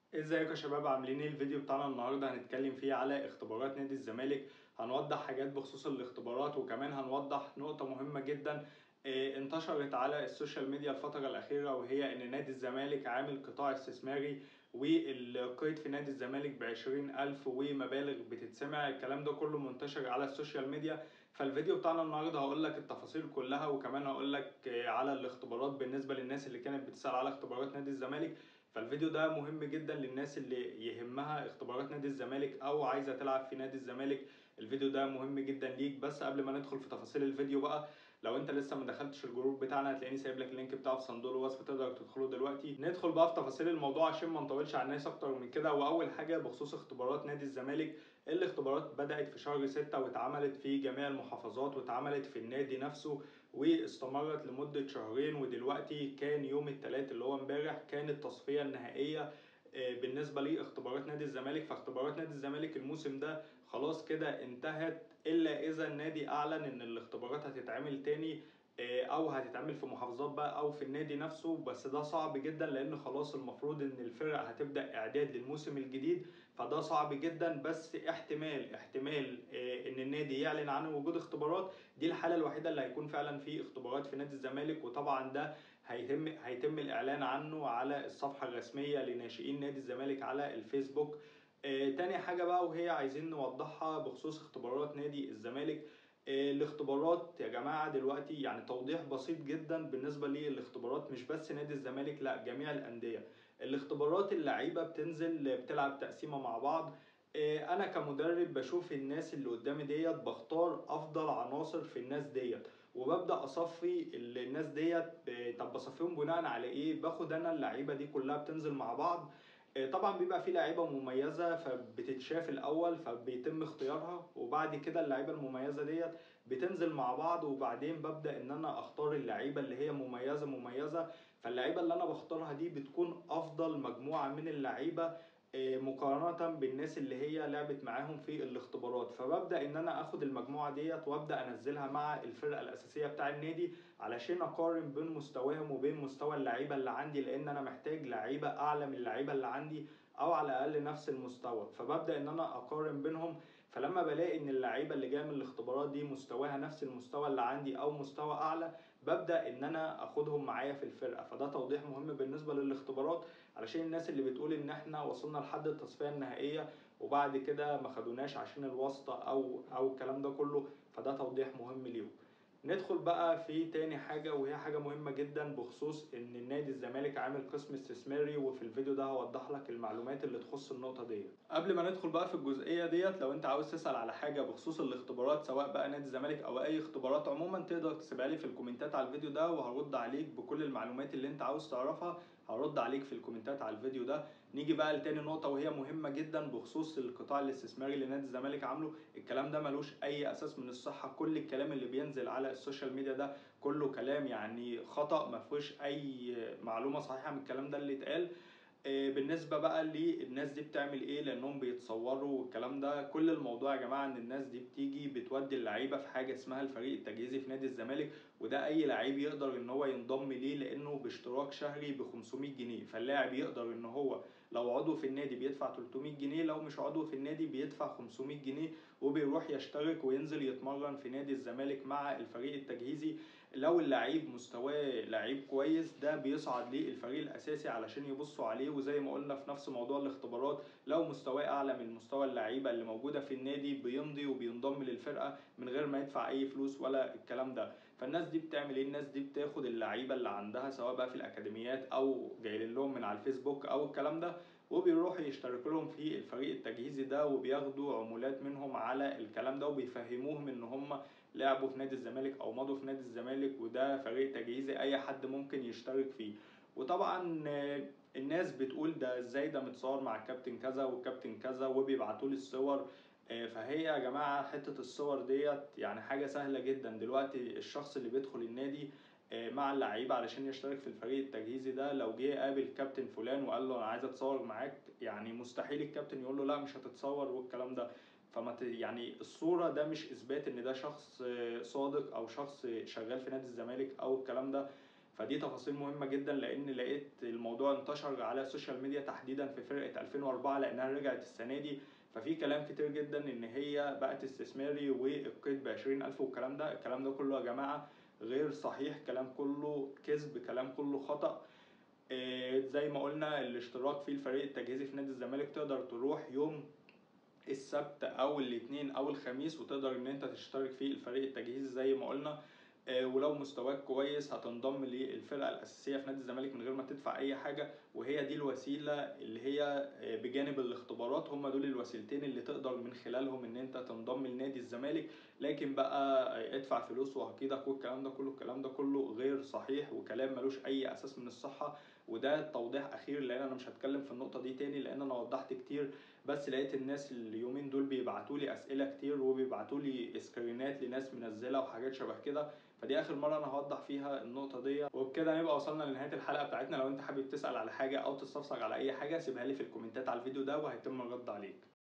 ازيكم يا شباب عاملين ايه الفيديو بتاعنا النهارده هنتكلم فيه على اختبارات نادي الزمالك هنوضح حاجات بخصوص الاختبارات وكمان هنوضح نقطة مهمة جدا آه، انتشرت على السوشيال ميديا الفترة الأخيرة وهي إن نادي الزمالك عامل قطاع استثماري والقيد في نادي الزمالك بعشرين ألف ومبالغ بتتسمع الكلام ده كله منتشر على السوشيال ميديا فالفيديو بتاعنا النهارده هقول لك التفاصيل كلها وكمان هقول لك آه، على الاختبارات بالنسبة للناس اللي كانت بتسأل على اختبارات نادي الزمالك فالفيديو ده مهم جدا للناس اللي يهمها اختبارات نادي الزمالك او عايزه تلعب في نادي الزمالك الفيديو ده مهم جدا ليك بس قبل ما ندخل في تفاصيل الفيديو بقى لو انت لسه ما دخلتش الجروب بتاعنا هتلاقيني سايب لك اللينك بتاعه في صندوق الوصف تقدر تدخله دلوقتي ندخل بقى في تفاصيل الموضوع عشان ما نطولش على الناس اكتر من كده واول حاجه بخصوص اختبارات نادي الزمالك الاختبارات بدات في شهر 6 واتعملت في جميع المحافظات واتعملت في النادي نفسه واستمرت لمده شهرين ودلوقتي كان يوم الثلاث اللي هو امبارح كانت التصفيه النهائيه بالنسبه لاختبارات نادي الزمالك فاختبارات نادي الزمالك الموسم ده خلاص كده انتهت الا اذا النادي اعلن ان الاختبارات هتتعمل تاني او هتتعمل في محافظات بقى او في النادي نفسه بس ده صعب جدا لان خلاص المفروض ان الفرق هتبدا اعداد للموسم الجديد فده صعب جدا بس احتمال احتمال ان النادي يعلن عن وجود اختبارات دي الحاله الوحيده اللي هيكون فعلا في اختبارات في نادي الزمالك وطبعا ده هيتم هيتم الاعلان عنه على الصفحه الرسميه لناشئين نادي الزمالك على الفيسبوك آه تاني حاجه بقى وهي عايزين نوضحها بخصوص اختبارات نادي الزمالك آه الاختبارات يا جماعه دلوقتي يعني توضيح بسيط جدا بالنسبه للاختبارات مش بس نادي الزمالك لا جميع الانديه الاختبارات اللعيبه بتنزل بتلعب تقسيمه مع بعض آه انا كمدرب بشوف الناس اللي قدامي ديت بختار افضل عناصر في الناس ديت وببدا اصفي الناس ديت طب بصفيهم بناء على ايه باخد انا اللعيبه دي كلها بتنزل مع بعض طبعا بيبقى في لعيبه مميزه فبتتشاف الاول فبيتم اختيارها وبعد كده اللعيبه المميزه ديت بتنزل مع بعض وبعدين ببدا ان انا اختار اللعيبه اللي هي مميزه مميزه فاللعيبه اللي انا بختارها دي بتكون افضل مجموعه من اللعيبه مقارنة بالناس اللي هي لعبت معاهم في الاختبارات فببدأ ان انا اخد المجموعة ديت وابدأ انزلها مع الفرقة الاساسية بتاع النادي علشان اقارن بين مستواهم وبين مستوى اللعيبة اللي عندي لان انا محتاج لعيبة اعلى من اللعيبة اللي عندي او على الاقل نفس المستوى فببدأ ان انا اقارن بينهم فلما بلاقي ان اللعيبه اللي جايه من الاختبارات دي مستواها نفس المستوى اللي عندي او مستوى اعلى ببدا ان انا اخدهم معايا في الفرقه فده توضيح مهم بالنسبه للاختبارات علشان الناس اللي بتقول ان احنا وصلنا لحد التصفيه النهائيه وبعد كده ما خدوناش عشان الواسطه او او الكلام ده كله فده توضيح مهم ليهم ندخل بقى في تاني حاجة وهي حاجة مهمة جدا بخصوص ان النادي الزمالك عامل قسم استثماري وفي الفيديو ده هوضح لك المعلومات اللي تخص النقطة دي قبل ما ندخل بقى في الجزئية ديت لو انت عاوز تسأل على حاجة بخصوص الاختبارات سواء بقى نادي الزمالك او اي اختبارات عموما تقدر تسيبها لي في الكومنتات على الفيديو ده وهرد عليك بكل المعلومات اللي انت عاوز تعرفها هرد عليك في الكومنتات على الفيديو ده نيجي بقى لتاني نقطة وهي مهمة جدا بخصوص القطاع الاستثماري اللي نادي الزمالك عامله الكلام ده ملوش أي أساس من الصحة كل الكلام اللي بينزل على السوشيال ميديا ده كله كلام يعني خطأ ما فيهوش أي معلومة صحيحة من الكلام ده اللي اتقال بالنسبه بقى للناس دي بتعمل ايه لانهم بيتصوروا والكلام ده كل الموضوع يا جماعه ان الناس دي بتيجي بتودي اللعيبه في حاجه اسمها الفريق التجهيزي في نادي الزمالك وده اي لعيب يقدر ان هو ينضم ليه لانه باشتراك شهري ب 500 جنيه فاللاعب يقدر ان هو لو عضو في النادي بيدفع 300 جنيه لو مش عضو في النادي بيدفع 500 جنيه وبيروح يشترك وينزل يتمرن في نادي الزمالك مع الفريق التجهيزي لو اللعيب مستواه لعيب كويس ده بيصعد للفريق الاساسي علشان يبصوا عليه وزي ما قلنا في نفس موضوع الاختبارات لو مستواه اعلى من مستوى اللعيبه اللي موجوده في النادي بيمضي وبينضم للفرقه من غير ما يدفع اي فلوس ولا الكلام ده فالناس دي بتعمل ايه الناس دي بتاخد اللعيبه اللي عندها سواء بقى في الاكاديميات او جايين لهم من على الفيسبوك او الكلام ده وبيروحوا يشتركوا لهم في الفريق التجهيزي ده وبياخدوا عمولات منهم على الكلام ده وبيفهموهم ان هم لعبوا في نادي الزمالك او مضوا في نادي الزمالك وده فريق تجهيزي اي حد ممكن يشترك فيه وطبعا الناس بتقول ده ازاي ده متصور مع الكابتن كذا والكابتن كذا وبيبعتوا لي الصور فهي يا جماعه حته الصور ديت يعني حاجه سهله جدا دلوقتي الشخص اللي بيدخل النادي مع اللعيبه علشان يشترك في الفريق التجهيزي ده لو جه قابل كابتن فلان وقال له انا عايز اتصور معاك يعني مستحيل الكابتن يقول له لا مش هتتصور والكلام ده فما يعني الصوره ده مش اثبات ان ده شخص صادق او شخص شغال في نادي الزمالك او الكلام ده فدي تفاصيل مهمه جدا لان لقيت الموضوع انتشر على السوشيال ميديا تحديدا في فرقه 2004 لانها رجعت السنه دي ففي كلام كتير جدا ان هي بقت استثماري والقيد ب 20000 والكلام ده الكلام ده كله يا جماعه غير صحيح كلام كله كذب كلام كله خطأ آه، زي ما قلنا الاشتراك في الفريق التجهيزي في نادي الزمالك تقدر تروح يوم السبت او الاثنين او الخميس وتقدر ان انت تشترك في الفريق التجهيزي زي ما قلنا آه، ولو مستواك كويس هتنضم للفرقه الاساسيه في نادي الزمالك من غير ما تدفع اي حاجه وهي دي الوسيله اللي هي آه، بجانب الاختبارات هم دول الوسيلتين اللي تقدر من خلالهم ان انت تنضم لنادي الزمالك لكن بقى آه، ادفع فلوس وهقيدك والكلام ده كله الكلام ده كله غير صحيح وكلام ملوش اي اساس من الصحه وده توضيح اخير لان انا مش هتكلم في النقطه دي تاني لان انا وضحت كتير بس لقيت الناس اليومين دول بيبعتوا لي اسئله كتير وبيبعتوا لي سكرينات لناس منزله وحاجات شبه كده فدي اخر مره انا هوضح فيها النقطه دي وبكده نبقى وصلنا لنهايه الحلقه بتاعتنا لو انت حابب تسال على حاجه او تستفسر على اي حاجه سيبها لي في الكومنتات على الفيديو ده وهيتم الرد عليك